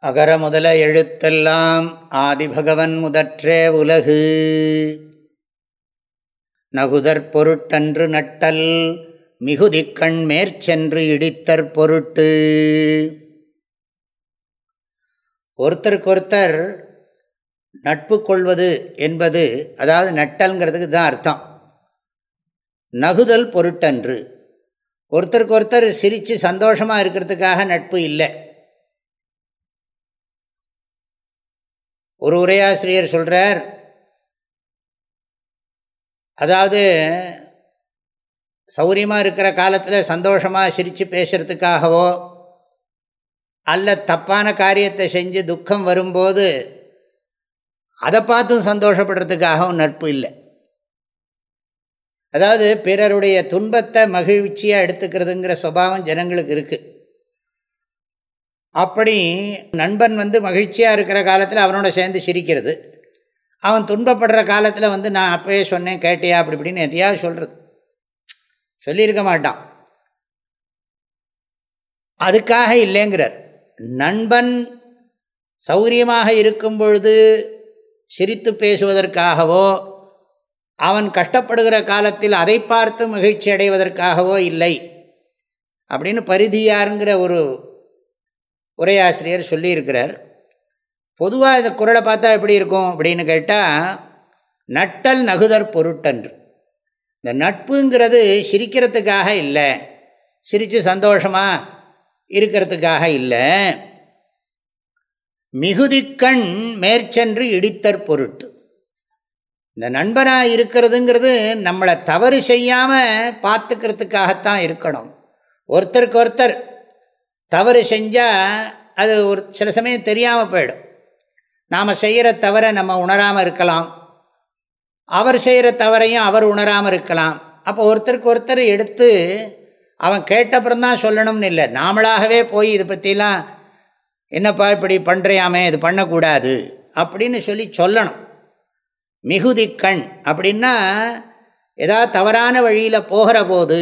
அகர முதல எழுத்தெல்லாம் ஆதிபகவன் முதற்றே உலகு நகுதற் பொருட்டன்று நட்டல் மிகுதிக்கண் மேற்சென்று இடித்தற் பொருட்டு ஒருத்தருக்கொருத்தர் நட்பு கொள்வது என்பது அதாவது நட்டல்ங்கிறதுக்கு தான் அர்த்தம் நகுதல் பொருட்டன்று ஒருத்தருக்கு ஒருத்தர் சிரித்து சந்தோஷமாக இருக்கிறதுக்காக நட்பு இல்லை ஒரு உரையாசிரியர் சொல்கிறார் அதாவது சௌரியமாக இருக்கிற காலத்தில் சந்தோஷமாக சிரித்து பேசுகிறதுக்காகவோ அல்ல தப்பான காரியத்தை செஞ்சு துக்கம் வரும்போது அதை பார்த்தும் சந்தோஷப்படுறதுக்காகவும் நட்பு இல்லை அதாவது பிறருடைய துன்பத்தை மகிழ்ச்சியாக எடுத்துக்கிறதுங்கிற சுபாவம் ஜனங்களுக்கு இருக்குது அப்படி நண்பன் வந்து மகிழ்ச்சியாக இருக்கிற காலத்தில் அவனோட சேர்ந்து சிரிக்கிறது அவன் துன்பப்படுற காலத்தில் வந்து நான் அப்போயே சொன்னேன் கேட்டியா அப்படி இப்படின்னு எதையாவது சொல்கிறது சொல்லியிருக்க மாட்டான் அதுக்காக இல்லைங்கிறார் நண்பன் சௌரியமாக இருக்கும் பொழுது சிரித்து பேசுவதற்காகவோ அவன் கஷ்டப்படுகிற காலத்தில் அதை பார்த்து மகிழ்ச்சி அடைவதற்காகவோ இல்லை அப்படின்னு பரிதியாருங்கிற ஒரு உரையாசிரியர் சொல்லியிருக்கிறார் பொதுவாக இந்த குரலை பார்த்தா எப்படி இருக்கும் அப்படின்னு கேட்டால் நட்டல் நகுதற் பொருட்டன்று இந்த நட்புங்கிறது சிரிக்கிறதுக்காக இல்லை சிரித்து சந்தோஷமாக இருக்கிறதுக்காக இல்லை மிகுதிக்கண் மேற்சென்று இடித்தற் பொருட்டு இந்த நண்பனாக இருக்கிறதுங்கிறது நம்மளை தவறு செய்யாமல் பார்த்துக்கிறதுக்காகத்தான் இருக்கணும் ஒருத்தருக்கு ஒருத்தர் தவறு செஞ்சால் அது ஒரு சில சமயம் தெரியாமல் போயிடும் நாம் செய்கிற தவறை நம்ம உணராமல் இருக்கலாம் அவர் செய்கிற தவறையும் அவர் உணராமல் இருக்கலாம் அப்போ ஒருத்தருக்கு ஒருத்தர் எடுத்து அவன் கேட்டப்புறம் தான் சொல்லணும்னு இல்லை நாமளாகவே போய் இதை பற்றிலாம் என்னப்பா இப்படி பண்ணுறியாமே இது பண்ணக்கூடாது அப்படின்னு சொல்லி சொல்லணும் மிகுதி கண் அப்படின்னா ஏதாவது தவறான வழியில் போகிற போது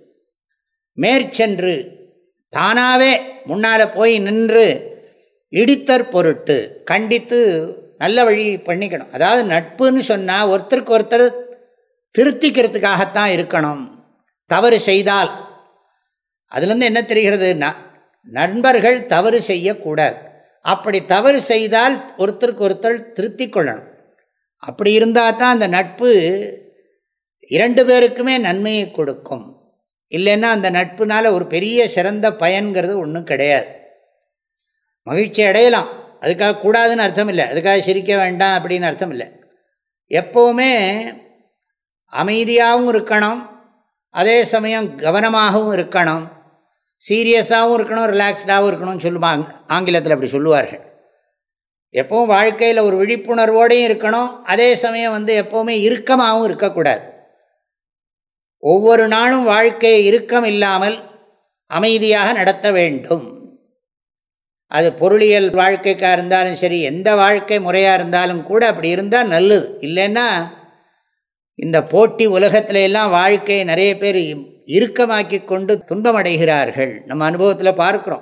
மேற்சென்று தானாகவே முன்னால் போய் நின்று இடித்தற் பொருட்டு கண்டித்து நல்ல வழி பண்ணிக்கணும் அதாவது நட்புன்னு சொன்னால் ஒருத்தருக்கு ஒருத்தர் திருத்திக்கிறதுக்காகத்தான் இருக்கணும் தவறு செய்தால் அதுலேருந்து என்ன தெரிகிறது நண்பர்கள் தவறு செய்யக்கூடாது அப்படி தவறு செய்தால் ஒருத்தருக்கு ஒருத்தர் திருத்தி கொள்ளணும் அப்படி இருந்தால் தான் அந்த நட்பு இரண்டு பேருக்குமே நன்மையை கொடுக்கும் இல்லைன்னா அந்த நட்புனால் ஒரு பெரிய சிறந்த பயன்கிறது ஒன்றும் கிடையாது மகிழ்ச்சி அடையலாம் அதுக்காக கூடாதுன்னு அர்த்தம் இல்லை அதுக்காக சிரிக்க வேண்டாம் அப்படின்னு அர்த்தம் இல்லை எப்போவுமே அமைதியாகவும் இருக்கணும் அதே சமயம் கவனமாகவும் இருக்கணும் சீரியஸாகவும் இருக்கணும் ரிலாக்ஸ்டாகவும் இருக்கணும்னு சொல்லுவாங்க ஆங்கிலத்தில் அப்படி சொல்லுவார்கள் எப்பவும் வாழ்க்கையில் ஒரு விழிப்புணர்வோடையும் இருக்கணும் அதே சமயம் வந்து எப்போவுமே இறுக்கமாகவும் இருக்கக்கூடாது ஒவ்வொரு நாளும் வாழ்க்கையை இறுக்கம் இல்லாமல் அமைதியாக நடத்த வேண்டும் அது பொருளியல் வாழ்க்கைக்காக இருந்தாலும் சரி எந்த வாழ்க்கை முறையாக இருந்தாலும் கூட அப்படி இருந்தால் நல்லது இல்லைன்னா இந்த போட்டி உலகத்துல எல்லாம் வாழ்க்கையை நிறைய பேர் இறுக்கமாக்கி கொண்டு துன்பமடைகிறார்கள் நம்ம அனுபவத்தில் பார்க்குறோம்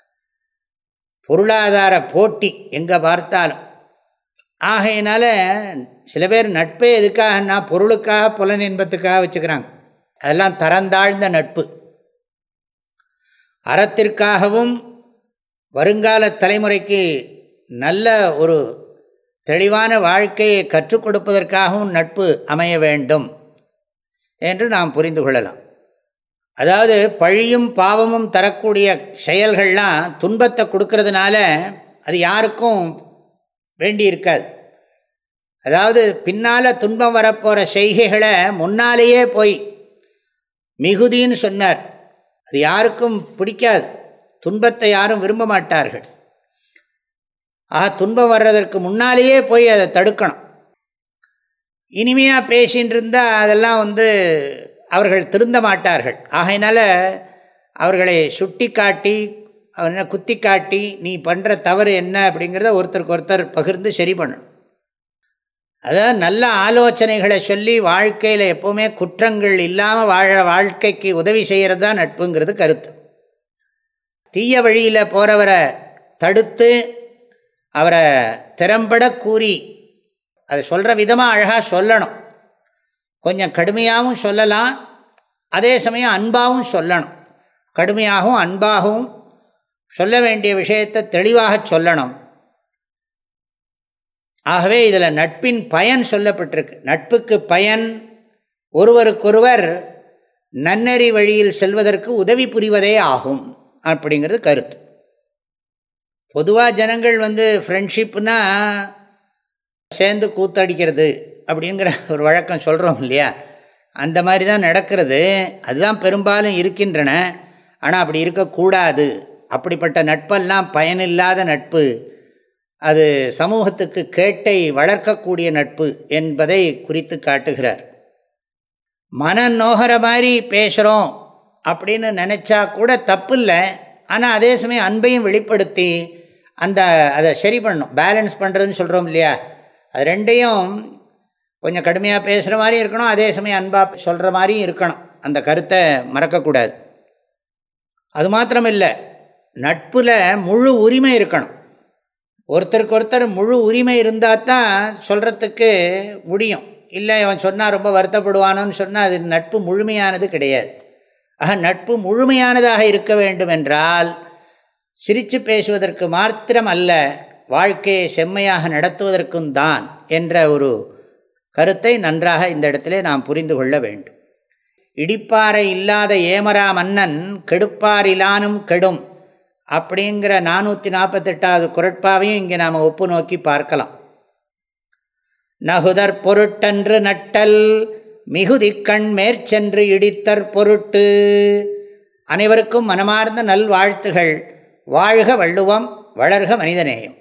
பொருளாதார போட்டி எங்கே பார்த்தாலும் ஆகையினால சில பேர் நட்பே எதுக்காகனா பொருளுக்காக புலன் இன்பத்துக்காக வச்சுக்கிறாங்க அதெல்லாம் தரந்தாழ்ந்த நட்பு அறத்திற்காகவும் வருங்கால தலைமுறைக்கு நல்ல ஒரு தெளிவான வாழ்க்கையை கற்றுக் கொடுப்பதற்காகவும் நட்பு அமைய வேண்டும் என்று நாம் புரிந்து கொள்ளலாம் அதாவது பழியும் பாவமும் தரக்கூடிய செயல்கள்லாம் துன்பத்தை கொடுக்கறதுனால அது யாருக்கும் வேண்டி இருக்காது அதாவது பின்னால் துன்பம் வரப்போகிற செய்கைகளை முன்னாலேயே போய் மிகுதின்னு சொன்னார் அது யாருக்கும் பிடிக்காது துன்பத்தை யாரும் விரும்ப மாட்டார்கள் ஆக துன்பம் வர்றதற்கு முன்னாலேயே போய் அதை தடுக்கணும் இனிமையாக பேசின்னு இருந்தால் அதெல்லாம் வந்து அவர்கள் திருந்த மாட்டார்கள் ஆகையினால அவர்களை சுட்டி காட்டி அவனை குத்தி காட்டி நீ பண்ணுற தவறு என்ன அப்படிங்கிறத ஒருத்தருக்கு ஒருத்தர் பகிர்ந்து சரி பண்ணணும் அதாவது நல்ல ஆலோசனைகளை சொல்லி வாழ்க்கையில் எப்போவுமே குற்றங்கள் இல்லாமல் வாழ வாழ்க்கைக்கு உதவி செய்கிறது தான் நட்புங்கிறது கருத்து தீய வழியில் போகிறவரை தடுத்து அவரை திறம்பட கூறி அதை சொல்கிற விதமாக அழகாக சொல்லணும் கொஞ்சம் கடுமையாகவும் சொல்லலாம் அதே சமயம் அன்பாகவும் சொல்லணும் கடுமையாகவும் அன்பாகவும் சொல்ல வேண்டிய விஷயத்தை தெளிவாக சொல்லணும் ஆகவே இதில் நட்பின் பயன் சொல்லப்பட்டிருக்கு நட்புக்கு பயன் ஒருவருக்கொருவர் நன்னறி வழியில் செல்வதற்கு உதவி புரிவதே ஆகும் அப்படிங்கிறது கருத்து பொதுவாக ஜனங்கள் வந்து ஃப்ரெண்ட்ஷிப்னா சேர்ந்து கூத்தடிக்கிறது அப்படிங்கிற ஒரு வழக்கம் சொல்கிறோம் இல்லையா அந்த மாதிரி தான் நடக்கிறது அதுதான் பெரும்பாலும் இருக்கின்றன ஆனால் அப்படி இருக்கக்கூடாது அப்படிப்பட்ட நட்பெல்லாம் பயனில்லாத நட்பு அது சமூகத்துக்கு கேட்டை வளர்க்கக்கூடிய நட்பு என்பதை குறித்து காட்டுகிறார் மன நோகிற மாதிரி பேசுகிறோம் அப்படின்னு நினச்சா கூட தப்பு இல்லை ஆனால் அதே சமயம் அன்பையும் வெளிப்படுத்தி அந்த அதை சரி பண்ணணும் பேலன்ஸ் பண்ணுறதுன்னு சொல்கிறோம் இல்லையா அது ரெண்டையும் கொஞ்சம் கடுமையாக பேசுகிற மாதிரியும் இருக்கணும் அதே சமயம் அன்பாக சொல்கிற மாதிரியும் இருக்கணும் அந்த கருத்தை மறக்கக்கூடாது அது மாத்திரம் இல்லை நட்பில் முழு உரிமை இருக்கணும் ஒருத்தருக்கு ஒருத்தர் முழு உரிமை இருந்தால் தான் சொல்கிறதுக்கு முடியும் இல்லை இவன் சொன்னால் ரொம்ப வருத்தப்படுவானோன்னு சொன்னால் அது நட்பு முழுமையானது கிடையாது ஆக நட்பு முழுமையானதாக இருக்க வேண்டும் என்றால் சிரித்து பேசுவதற்கு மாத்திரம் அல்ல வாழ்க்கையை செம்மையாக நடத்துவதற்கும் தான் என்ற ஒரு கருத்தை நன்றாக இந்த இடத்திலே நாம் புரிந்து கொள்ள வேண்டும் இடிப்பாறை இல்லாத ஏமரா மன்னன் கெடுப்பாரிலானும் கெடும் அப்படிங்கிற நானூற்றி நாற்பத்தெட்டாவது குரட்பாவையும் இங்கே நாம் ஒப்பு நோக்கி பார்க்கலாம் நகுதற் பொருட்டன்று நட்டல் மிகுதிக்கண் மேற்சென்று இடித்தற் பொருட்டு அனைவருக்கும் மனமார்ந்த நல்வாழ்த்துகள் வாழ்க வள்ளுவம் வளர்க மனிதநேயம்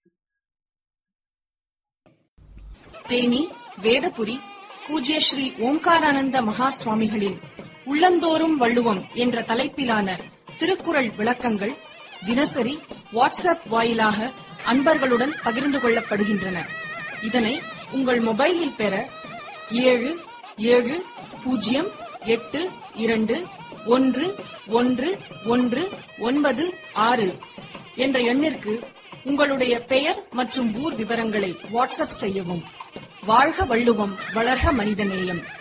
தேனி வேதபுரி பூஜ்ய ஸ்ரீ ஓம்காரானந்த மகா சுவாமிகளின் உள்ளந்தோறும் வள்ளுவம் என்ற தலைப்பிலான திருக்குறள் விளக்கங்கள் தினசரி வாட்ஸ்அப் வாயிலாக அன்பர்களுடன் பகிர்ந்து கொள்ளப்படுகின்றன இதனை உங்கள் மொபைலில் பெற ஏழு ஏழு பூஜ்ஜியம் எட்டு இரண்டு ஒன்று ஒன்று ஒன்று ஒன்பது ஆறு என்ற எண்ணிற்கு உங்களுடைய பெயர் மற்றும் ஊர் விவரங்களை வாட்ஸ்அப் செய்யவும் வாழ்க வள்ளுவம் வளர்க மனிதநேயம்